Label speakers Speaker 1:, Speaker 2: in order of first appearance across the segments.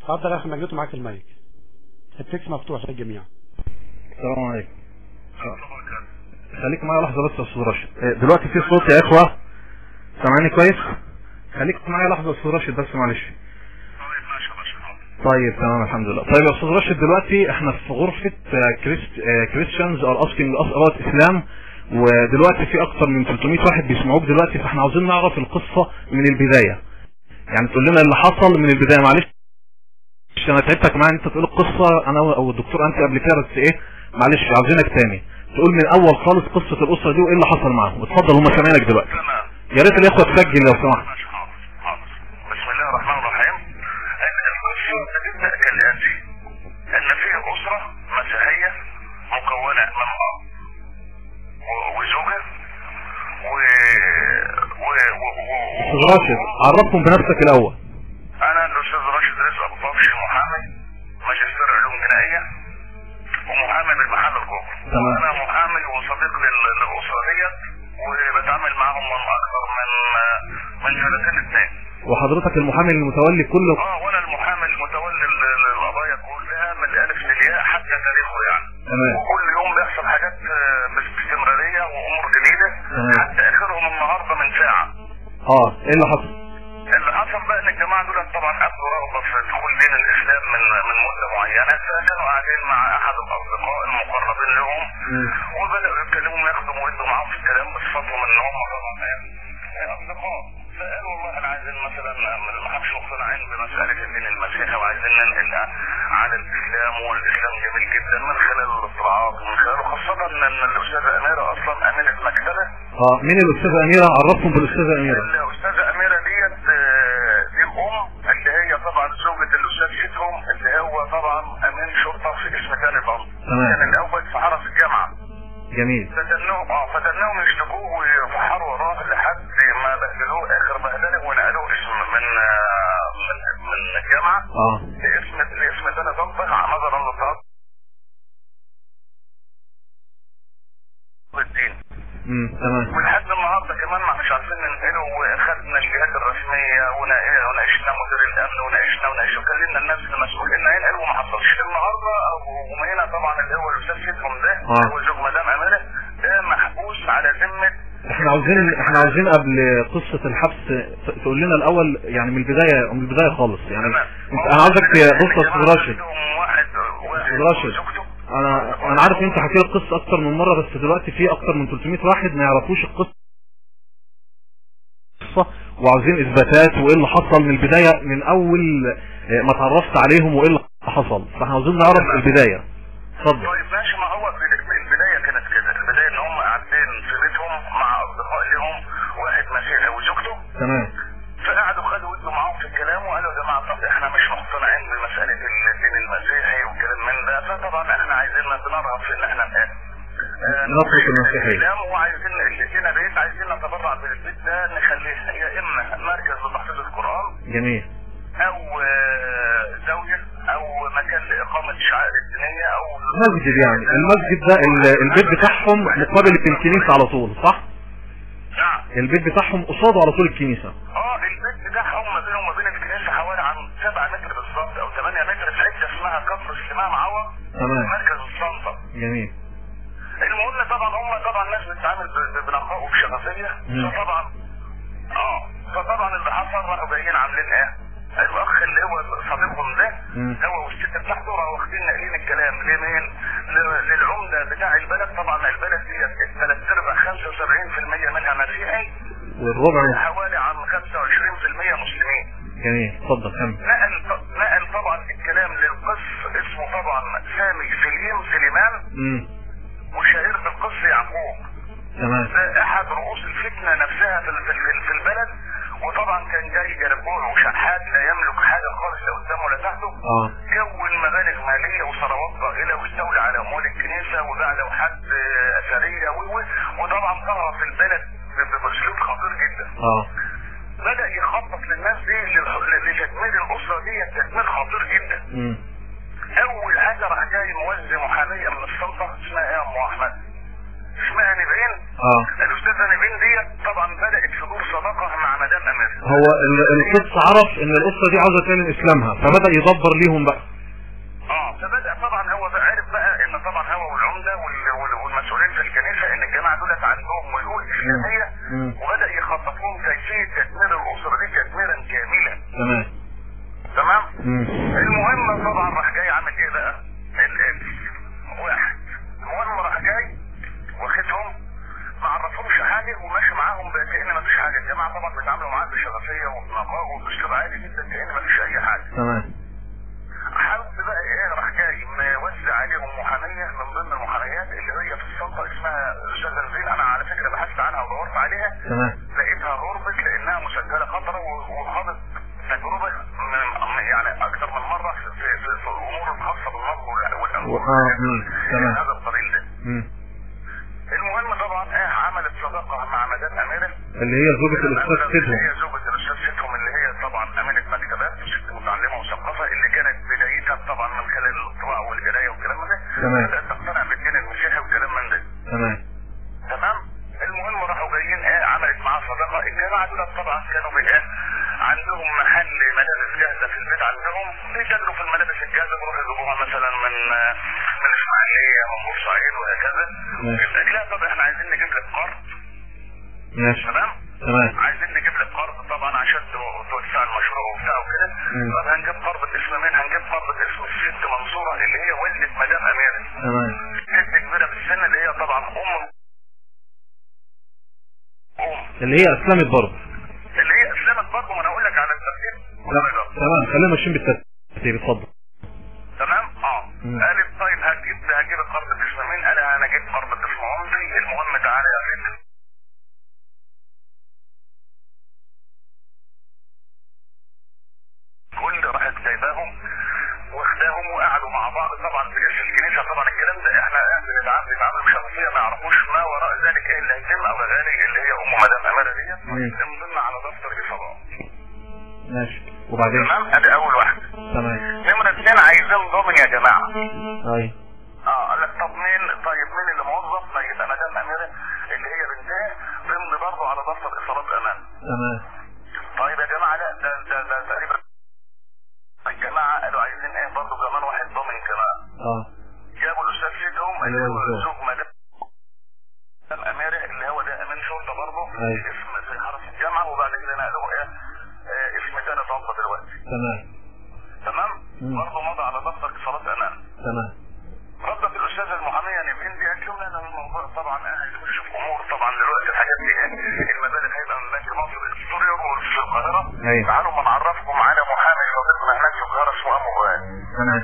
Speaker 1: اتفضل يا اخي مجدته معاك المايك التكس مفتوح للجميع
Speaker 2: السلام عليكم خليك معايا لحظه بس يا استاذ راشد آه، دلوقتي في صوت يا اخوه سامعني كويس خليك معايا لحظه يا استاذ راشد بس معلش طيب تمام الحمد لله طيب يا استاذ راشد دلوقتي احنا في غرفه كريستيانز ار اسكينج اس اباوت اسلام ودلوقتي في اكتر من 300 واحد بيسمعوك دلوقتي فاحنا عاوزين نعرف القصه من البدايه يعني تقول لنا اللي حصل من البدايه معلش انا تعبتك معايا انت تقول القصه انا او الدكتور انت قبل كده بس ايه معلش عاوزينك تاني تقول من اول خالص قصه الاسره دي وايه اللي حصل معاهم اتفضل هم سامعينك دلوقتي
Speaker 3: تمام
Speaker 2: يا ريت الاخوه تسجل لو سمحت
Speaker 3: ماشي حاضر حاضر بسم الله الرحمن الرحيم القصة بتبدأ كالآتي أن في أسرة مسيحية مكونة من أب و- وزوجة و و و و-
Speaker 2: استاذ راشد عرفهم بنفسك الاول
Speaker 3: أنا الأستاذ راشد رزق أبو طفش محامي ماجستير علوم جنائية ومحامي بالمحل الكبرى
Speaker 2: تمام.
Speaker 3: أنا محامي وصديق لل- للأسرة ديت وبتعامل معاهم من أكثر من من سنتين اتنين
Speaker 2: وحضرتك المحامي المتولي كل
Speaker 3: اه وانا المحامي المتولي ال- ال- القضايا كلها من الالف للياء حتى تاريخه يعني
Speaker 2: تمام
Speaker 3: وكل يوم بيحصل حاجات آه، باستمراريه وامور جديده
Speaker 2: تمام.
Speaker 3: حتى اخرهم النهارده من ساعه
Speaker 2: اه ايه اللي حصل
Speaker 3: اللي حصل بقى ان الجماعه دول طبعا ابدوا رغبه في دخول دين الاسلام من من مده معينه فكانوا قاعدين مع احد الاصدقاء المقربين لهم
Speaker 2: مم.
Speaker 3: وبداوا يتكلموا وياخدوا ويدوا معاهم في الكلام بصفتهم ان هم طبعا يعني اصدقاء فقالوا والله احنا عايزين مثلا ما حدش مقتنعين بمساله الدين المسيحي وعايزين ننقل على الاسلام والاسلام جميل جدا من خلال الاطلاعات ومن خلاله خاصه ان إن الاستاذه اميره اصلا امينه مكتبه
Speaker 2: اه مين الاستاذه اميره عرفهم بالاستاذه اميره
Speaker 3: الاستاذه اميره ديت آه، دي الام اللي هي طبعا زوجة الاستاذ شتهم اللي هو طبعا امين شرطه في اسم تاني طنطا
Speaker 2: تمام.
Speaker 3: كان الاول في حرس الجامعه
Speaker 2: جميل
Speaker 3: فتنوه اه فتنوهم يشتكوه ويفحروا وراه لحد ما بهدلوه اخر بهدله ونقلوه اسم من آه، من من الجامعه
Speaker 2: اه
Speaker 3: لاسم لاسم تاني طنطا نظرا للطلب الدين
Speaker 2: امم تمام
Speaker 3: ولحد النهارده كمان ما احناش عارفين ننقله وخدنا الجهات الرسميه ونا- وناقشنا مدير الامن وناقشنا وناقشنا وكلمنا الناس المسؤولين هينقلوا وما حصلش النهارده وهنا طبعا اللي هو الاستاذ سيدهم ده
Speaker 2: آه.
Speaker 3: هو زوج مدام امانه ده محبوس على ذمه
Speaker 2: احنا عاوزين احنا عاوزين قبل قصه الحبس ت- تقول لنا الاول يعني من البدايه من البدايه خالص يعني
Speaker 3: تمام.
Speaker 2: انت انا عاوزك ت- بص يا استاذ راشد
Speaker 3: عندهم واحد واحد
Speaker 2: استاذ راشد
Speaker 3: وزوجته.
Speaker 2: انا انا عارف انت حكيت القصه اكتر من مره بس دلوقتي في اكتر من 300 واحد ما يعرفوش القصه وعاوزين اثباتات وايه اللي حصل من البدايه من اول اه، ما اتعرفت عليهم وايه اللي حصل فاحنا عاوزين نعرف البدايه اتفضل
Speaker 3: طيب ماشي ما هو في البدايه كانت كده البدايه ان هم قاعدين في بيتهم مع اصدقاء لهم واحد مسيحي وزوجته
Speaker 2: تمام
Speaker 3: فقعدوا خدوا ودوا معاهم في الكلام وقالوا يا جماعه طب احنا مش مقتنعين بمساله الدين المسيحي والكلام من ده فطبعا احنا عايزين نتنرغب في ان احنا نقل
Speaker 2: نترك المسيحية.
Speaker 3: الاسلام وعايزين اللي فينا بيت عايزين نتبرع بالبيت ده نخليه يا اما مركز لتحفيظ القران
Speaker 2: جميل
Speaker 3: او آه، زاويه او مكان لاقامه الشعائر الدينيه او
Speaker 2: مسجد يعني المسجد ده ال- البيت بتاعهم مقابل الكنيسه على طول صح
Speaker 3: نعم
Speaker 2: البيت بتاعهم قصاده على طول الكنيسه
Speaker 3: اه البيت بتاعهم ما بينهم وما بين الكنيسه حوالي عن 7 متر بالظبط او 8 متر في حته اسمها كفر السماء معوض
Speaker 2: تمام
Speaker 3: مركز الصنطه
Speaker 2: جميل
Speaker 3: المهم طبعا هم طبعا ناس بتتعامل ب- ب- بنقاء وبشفافيه
Speaker 2: مم.
Speaker 3: فطبعا اه فطبعا اللي حصل راحوا جايين عاملين ايه؟ الاخ اللي هو صديقهم ده
Speaker 2: مم.
Speaker 3: هو والست بتاعته راحوا واخدين ناقلين الكلام لمين؟ ل- للعمده بتاع البلد طبعا البلد دي ثلاث ارباع 75% منها مسيحي
Speaker 2: والربع
Speaker 3: حوالي عن 25% مسلمين
Speaker 2: جميل اتفضل كمل
Speaker 3: نقل نقل طبعا الكلام للقس اسمه طبعا سامي سليم سليمان
Speaker 2: امم
Speaker 3: وشهير بالقس يعقوب
Speaker 2: تمام
Speaker 3: ده احد رؤوس الفتنه نفسها في في, في, في البلد وطبعا كان جاي جربوع وشحات لا يملك حاجه خالص لا قدامه ولا تحته
Speaker 2: اه
Speaker 3: كون مبالغ ماليه وثروات ضئيله واستولى على اموال الكنيسه وباع لوحات آه، اثريه و- و- وطبعا ظهر في البلد ب- ب- باسلوب خطير جدا
Speaker 2: اه
Speaker 3: بدا يخطط للناس دي للح- لتدمير الاسره دي تدمير خطير جدا
Speaker 2: امم
Speaker 3: اول حاجه راح جاي موزع محاميه من السلطه اسمها ايه يا ام احمد اسمها نبيل
Speaker 2: اه
Speaker 3: الاستاذ الاستاذه نبيل ديت طبعا بدات صدور صداقه مع مدام امير
Speaker 2: هو ال- القس عرف ان الاسره دي عاوزه تعلن اسلامها فبدا يدبر ليهم بقى
Speaker 3: اه فبدا طبعا هو بقى عرف بقى ان طبعا هو والعمده وال- وال- والمسؤولين في الكنيسه ان الجماعه دولت عندهم ميول اسلاميه
Speaker 2: مم.
Speaker 3: وبدا يخطط لهم كيفيه تدمير الاسره دي تدميرا كاملا
Speaker 2: تمام
Speaker 3: تمام
Speaker 2: مم.
Speaker 3: المهم طبعا راح جاي عامل ايه بقى ال- ال- واحد المهم راح جاي واخدهم ما عرفهمش حاجه وماشي معاهم بقى كان ما فيش حاجه الجماعه طبعا بيتعاملوا معاه بشفافيه وبنقاء وباسلوب عادي جدا كان ما فيش اي حاجه
Speaker 2: تمام
Speaker 3: حاول بقى ايه راح جاي موزع عليهم محاميه من ضمن المحاميات اللي هي في الشنطه اسمها استاذه نزين انا على فكره بحثت عنها ودورت عليها
Speaker 2: تمام
Speaker 3: لقيتها غربت لانها مسجله خطره و- وخاضت تجربه من يعني اكثر من مره في, في, في, في الامور الخاصه بالنصب وال-
Speaker 2: و- آه، مم، تمام.
Speaker 3: هذا القبيل ده
Speaker 2: مم.
Speaker 3: المهم طبعا ايه عملت صداقه مع مدام اميره
Speaker 2: اللي هي زوجة الاستاذ
Speaker 3: اللي
Speaker 2: سيدهم
Speaker 3: هي زوجة الاستاذ سيدهم اللي هي طبعا امينة مكتبات وست متعلمة وثقافة اللي كانت بدايتها طبعا من خلال القراءة والقراية والكلام ده
Speaker 2: تمام.
Speaker 3: بدأت تقتنع بالدين المسيحي والكلام من ده
Speaker 2: تمام
Speaker 3: تمام المهم راحوا جايين ايه عملت معاه صداقة الجماعة دول طبعا كانوا بايه عندهم محل ملابس جاهزة في البيت عندهم بيتاجروا في الملابس الجاهزة بيروحوا يجيبوها مثلا من من اسماعيلية من بورسعيد وهكذا
Speaker 2: ماشي.
Speaker 3: قلت لها طب احنا عايزين نجيب لك قرض
Speaker 2: ماشي
Speaker 3: تمام
Speaker 2: تمام
Speaker 3: عايزين نجيب لك قرض طبعا عشان تو- توسع المشروع وبتاع وكده
Speaker 2: مم.
Speaker 3: طب هنجيب قرض اسم مين هنجيب قرض اسم الست منصوره اللي هي والده مدام اميره
Speaker 2: تمام
Speaker 3: ست كبيره في السن اللي هي طبعا ام ام
Speaker 2: اللي هي اسلمت برضه
Speaker 3: اللي هي اسلمت برضه ما انا اقول لك على الترتيب
Speaker 2: لا، تمام خلينا ماشيين بالترتيب اتفضل
Speaker 3: تمام اه
Speaker 2: مم.
Speaker 3: قالت طيب هتجيب هجيب القرض باسم مين قال انا اجيب قرض باسم عمري المهم تعالى يا ست كل راحت جايباهم واخداهم وقعدوا مع بعض طبعا في الكنيسه طبعا الكلام ده احنا بنتعامل بنتعامل بشخصيه ما يعرفوش ما وراء ذلك ايه اللي هيتم او ذلك اللي هي ام مدام امانه ديت
Speaker 2: مم.
Speaker 3: من ضمن على دفتر الاصابات
Speaker 2: ماشي وبعدين
Speaker 3: تمام ادي اول واحده
Speaker 2: تمام
Speaker 3: نمره اثنين عايزين ضامن يا جماعه
Speaker 2: ايوه
Speaker 3: اه قال لك طب مين طيب مين اللي موظف ما يبقى مدام اميره اللي هي بنتها ضمن برضه على دفتر اصابات امان
Speaker 2: تمام
Speaker 3: طيب يا جماعه لا ده ده ده تقريبا الجماعه قالوا عايزين ايه برضه كمان واحد ضامن كمان
Speaker 2: اه
Speaker 3: جابوا الاستاذ سيدهم
Speaker 2: اللي
Speaker 3: اللي
Speaker 2: هو
Speaker 3: هو
Speaker 2: الزوج.
Speaker 3: زوج مدام اميره اللي هو ده امين شرطه برضه
Speaker 2: أيوة.
Speaker 3: اسم في حرس الجامعه وبعد كده نقلوه ايه آه، اسم تاني توفى دلوقتي
Speaker 2: تمام
Speaker 3: تمام
Speaker 2: مم.
Speaker 3: برضه مضى على دفتر اتصالات امان
Speaker 2: تمام
Speaker 3: ردت الاستاذه المحاميه نبيل دي قالت لهم لا الموضوع طبعا هيخش في امور طبعا دلوقتي الحاجات دي المبالغ هيبقى من بنك مصر الدستوري في القاهره
Speaker 2: أيوة.
Speaker 3: تعالوا ما نعرفكم على محامي صديقنا هناك في القاهره اسمه ابو غال
Speaker 2: تمام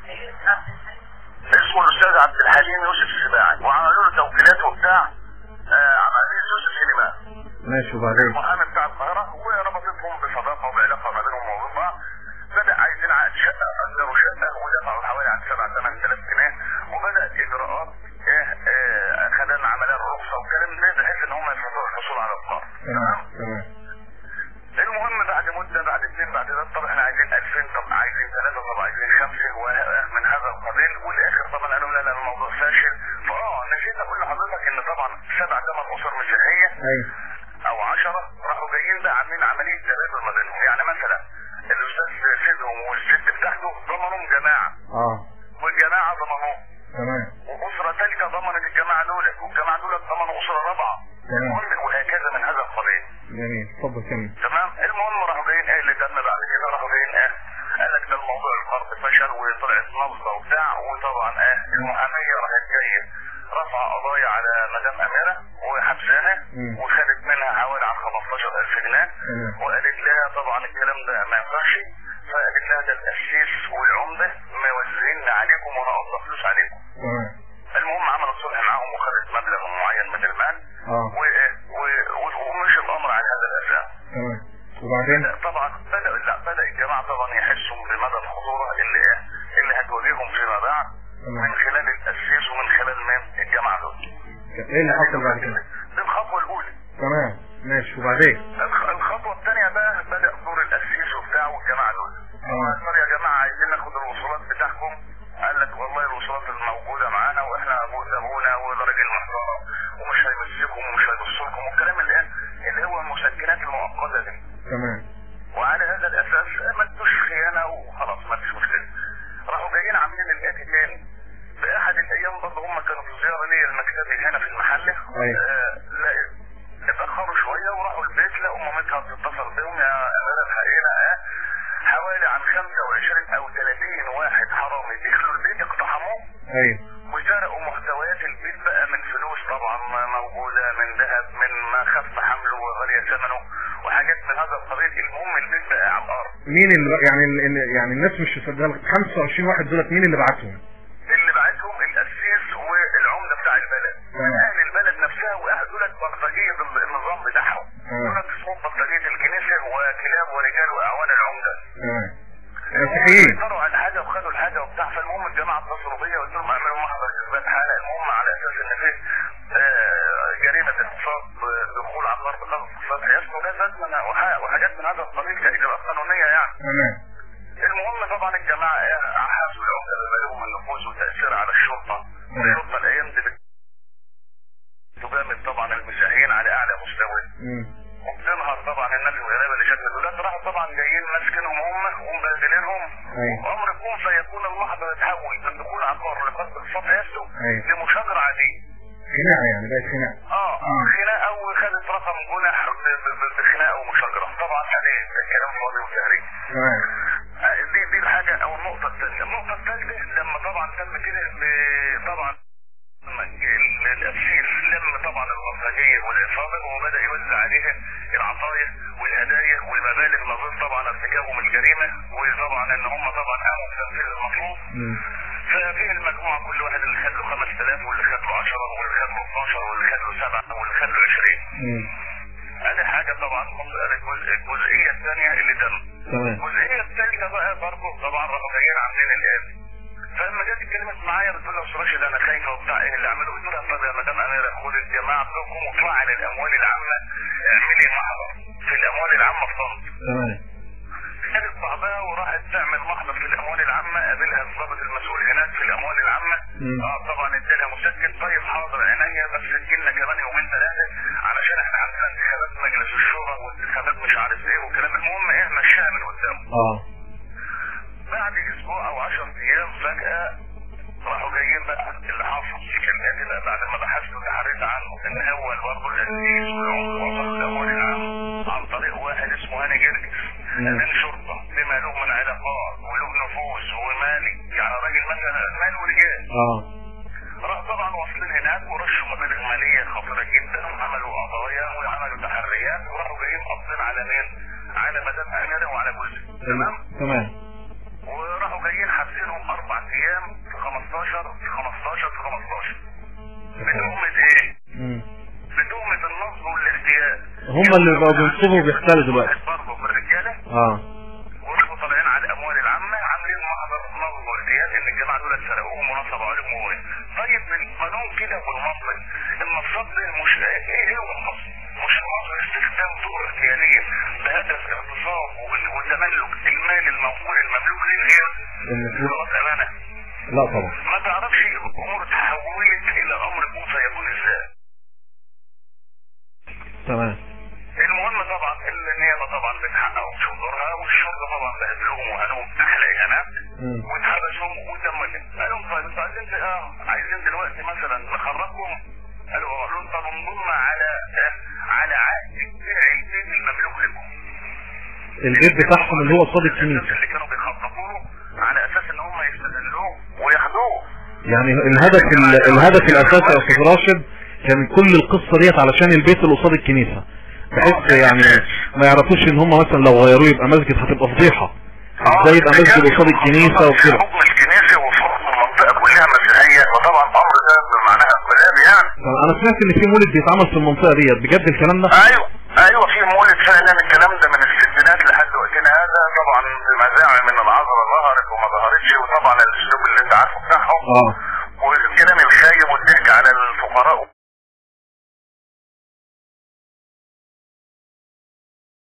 Speaker 3: اسمه الاستاذ عبد الحليم يوسف السباعي وعملوا له توكيلات وبتاع آه عمليه يوسف سليمان
Speaker 2: ماشي وبعدين
Speaker 3: المحامي بتاع القاهره وربطتهم بصداقه وبعلاقه ما بينهم وبين بعض بدا عايزين عقد شقه اجروا شقه ودفعوا حوالي عن 7 8000 جنيه وبدات اجراءات ايه آه خدان عمليه الرخصه وكلام ده بحيث ان هم يستطيعوا الحصول على القرض
Speaker 2: تمام تمام
Speaker 3: المهم بعد مده بعد اثنين بعد ثلاثه طب احنا عايزين 2000 طب عايزين ثلاثه طب عايزين خمسه ومن هذا القبيل والاخر طبعا قالوا لا لا الموضوع فاشل فاه نسيت اقول لحضرتك ان طبعا سبع ثمان اسر مسيحيه
Speaker 2: ايوه
Speaker 3: او عشرة راحوا جايين بقى عاملين عملية تبادل ما بينهم يعني مثلا الاستاذ سيدهم والست بتاعته ضمنهم جماعة
Speaker 2: اه
Speaker 3: والجماعة ضمنوه
Speaker 2: تمام
Speaker 3: واسرة ثالثة ضمنت الجماعة دول والجماعة دول ضمنوا اسرة رابعة
Speaker 2: تمام.
Speaker 3: المهم وهكذا من هذا القبيل
Speaker 2: جميل اتفضل كمل
Speaker 3: تمام المهم راحوا جايين ايه اللي تم بعد كده راحوا جايين ايه قال لك ده الموضوع القرض فشل وطلعت نصبة وبتاع وطبعا ايه المحامية راحت جاية رفع قضايا على مدام اميرة وحبسانة
Speaker 2: مم.
Speaker 3: وخدت منها حوالي عن 15000 جنيه
Speaker 2: تمام.
Speaker 3: وقالت لها طبعا الكلام ده ما ينفعش فقالت لها ده الاسيس والعمده موزعين عليكم وانا اقبض فلوس عليكم
Speaker 2: تمام
Speaker 3: المهم عملت صلح معاهم وخدت مبلغ معين من المال
Speaker 2: اه
Speaker 3: و... و... و... ومشي الامر على هذا الاساس
Speaker 2: تمام وبعدين
Speaker 3: بدأ طبعا بدا لا بدا الجماعه طبعا يحسوا بمدى الخطوره اللي ايه اللي هتواجههم فيما بعد
Speaker 2: تمام.
Speaker 3: من خلال التاسيس ومن خلال من الجماعه دول
Speaker 2: ايه اللي حصل بعد كده
Speaker 3: دي الخطوه الاولى
Speaker 2: تمام ماشي وبعدين
Speaker 3: الخ- الخطوه الثانيه بقى بدا دور الاسيس وبتاع والجماعه دول
Speaker 2: تمام.
Speaker 3: قال يا جماعه عايزين ناخد الوصولات بتاعكم قال لك والله الوصولات الموجوده معانا واحنا ابونا ابونا وده راجل محترم ومش هيمسكم ومش هيبص لكم هم كانوا في زياره ليا المكتبي هنا في المحل
Speaker 2: أيوة.
Speaker 3: آه، لا اتاخروا شويه وراحوا البيت لقوا مامتها بتتصل بيهم يا اميره الحقيقه آه، حوالي عن 25 او 30 واحد حرامي دخلوا البيت اقتحموه
Speaker 2: ايوه
Speaker 3: وسرقوا محتويات البيت بقى من فلوس طبعا ما موجوده من ذهب من ما خف حمله وغالي ثمنه وحاجات من هذا القبيل المهم البيت بقى على الارض
Speaker 2: مين اللي يعني ال- يعني الناس مش مصدقه لك 25 واحد دولت مين اللي بعتهم؟
Speaker 3: اللي بعتهم الاسيس والعمده بتاع البلد
Speaker 2: تمام.
Speaker 3: اهل البلد نفسها واهل دولت بلطجيه ال- النظام بتاعهم
Speaker 2: تمام.
Speaker 3: دولت اسمهم بلطجيه الكنيسه وكلاب ورجال واعوان العمده
Speaker 2: تمام مسيحيين
Speaker 3: اختاروا على حاجه وخدوا الحاجه وبتاع فالمهم الجماعه اتصلوا بيا وقلت لهم اعملوا محضر اثبات حاله المهم على اساس ان في آه، جريمه اغتصاب آه، دخول عن ضرب اغتصاب يسمو ده لازم وح- وحاجات من هذا القبيل كاجراءات قانونيه يعني
Speaker 2: تمام
Speaker 3: المهم طبعا الجماعه آه، حاسوا العمده بما لهم النفوذ والتاثير على الشرطه
Speaker 2: نعم.
Speaker 3: الشرطه الايام دي بت- تجامل طبعا المسيحيين على اعلى مستوى
Speaker 2: مم.
Speaker 3: وبتنهر طبعا الناس الغلابه اللي جت من الولاد راحوا طبعا جايين ماسكينهم هم ومبهدلينهم
Speaker 2: أيوة.
Speaker 3: وامر يكون فيكون المحضر يتحول من دخول عقار لقصد السطح يسو
Speaker 2: أيوة.
Speaker 3: لمشاجره عاديه
Speaker 2: خناقه يعني بقت خناقه
Speaker 3: اه
Speaker 2: مم.
Speaker 3: خناقه وخدت رقم جنح ب- ب- ب- بخناقه ومشاجره طبعا يعني ده كلام فاضي وتهريج
Speaker 2: تمام
Speaker 3: آه، دي دي الحاجه او النقطه الثانيه النقطه الثالثه لما طبعا تم كده ب- طبعا الأسيس لم طبعا البلطجية والعصابة وبدأ يوزع عليها العطايا والهدايا والمبالغ نظير طبعا ارتكابهم الجريمة وطبعا ان هم طبعا قاموا بتنفيذ المطلوب
Speaker 2: مم.
Speaker 3: ففي المجموعة كل واحد اللي خد له 5000 واللي خد له 10 واللي خد له 12 واللي خد له 7 واللي خد له 20
Speaker 2: مم.
Speaker 3: ادي حاجة طبعا مسألة الجزء- الجزئية الثانية اللي تم
Speaker 2: تمام
Speaker 3: الجزئيه الثالثه بقى برضه طبعا رقم جايين عاملين الان فلما جت اتكلمت معايا بتقول لها استاذ راشد انا خايفه وبتاع ايه اللي اعمله قلت لها طب يا مدام اميره خد الجماعه بتوعكم واطلعوا على الاموال العامه اعملي محضر في الاموال العامه في طنطا
Speaker 2: تمام
Speaker 3: خدت بعضها وراحت تعمل محضر في الاموال العامه قابلها الضابط المسؤول هناك في الاموال العامه
Speaker 2: مم.
Speaker 3: اه طبعا ادالها مسكن طيب حاضر عينيا بس تجيلنا كمان يومين ثلاثه علشان احنا عندنا انتخابات مجلس الشورى وانتخابات مش عارف ايه وكلام المهم ايه مشاها من قدامه
Speaker 2: اه
Speaker 3: بعد اسبوع او 10 ايام فجأة راحوا جايين بقى اللي حصل كان بقى بعد ما بحثت وتحريت عنه ان هو برضه الاسيس والعمر وصل الاموال العام عن طريق واحد اسمه هاني جرجس
Speaker 2: مم.
Speaker 3: من شرطه بما له من علاقات وله نفوذ ومالي يعني راجل مثلا مال ورجال
Speaker 2: اه
Speaker 3: راح طبعا واصلين هناك ورشوا مبالغ ماليه خطيره جدا وعملوا قضايا وعملوا تحريات وراحوا جايين قابضين على مين؟ على مدام اميره وعلى جوزها تمام؟
Speaker 2: تمام
Speaker 3: وراحوا جايين حابسينهم اربع ايام في 15 في 15 في 15 بتهمة ايه؟
Speaker 2: مم.
Speaker 3: بتهمة النصب والاغتيال
Speaker 2: هم اللي بقوا بينصبوا وبيختلوا دلوقتي
Speaker 3: برضه في الرجالة
Speaker 2: اه
Speaker 3: وراحوا طالعين على الاموال العامة عاملين محضر نصب واغتيال ان الجماعة دول سرقوهم ونصبوا عليهم اموال طيب القانون كده والنصب النصاب ده مش ايه هو النصب؟ مش النصب استخدام طرق اغتيالية بهدف اغتصاب وال- وتملك المال المنقول المملوك للغير
Speaker 2: المفروض
Speaker 3: خلاص امانة
Speaker 2: لا طبعا
Speaker 3: ما تعرفش الامور تحولت الى امر كون فيكون ازاي
Speaker 2: تمام
Speaker 3: المهم طبعا النيابه طبعا بتحقق شغلها والشرطه طبعا بهدلهم وقالوا احلى اهانات
Speaker 2: مم.
Speaker 3: واتحبسهم وتم قال لهم طيب انتوا عايزين اه عايزين دلوقتي مثلا نخرجكم قالوا اه قالوا طب انضم على آه، على عقد البيت المملوك لكم
Speaker 2: البيت بتاعهم اللي هو قصاد الكنيسه
Speaker 3: اللي كانوا بيخططوا له على اساس ان هم يستغلوه وياخدوه
Speaker 2: يعني الهدف ال- الهدف الاساسي يا استاذ راشد كان كل القصه ديت علشان البيت اللي قصاد الكنيسه بحيث يعني ما يعرفوش ان هم مثلا لو غيروه يبقى مسجد هتبقى فضيحه ازاي يبقى مسجد قصاد الكنيسه وكده
Speaker 3: حكم الكنيسه وفرض المنطقه كلها مسيحيه وطبعا الامر ده بمعناه بلاد يعني
Speaker 2: طب انا سمعت ان في مولد بيتعمل في المنطقه ديت بجد الكلام ده
Speaker 3: ايوه ايوه في مولد فعلا الكلام ده من الستينات لحد وقتنا هذا طبعا مزاعم من العذراء ظهرت وما ظهرتش وطبعا الاسلوب اللي انت عارفه بتاعهم
Speaker 2: اه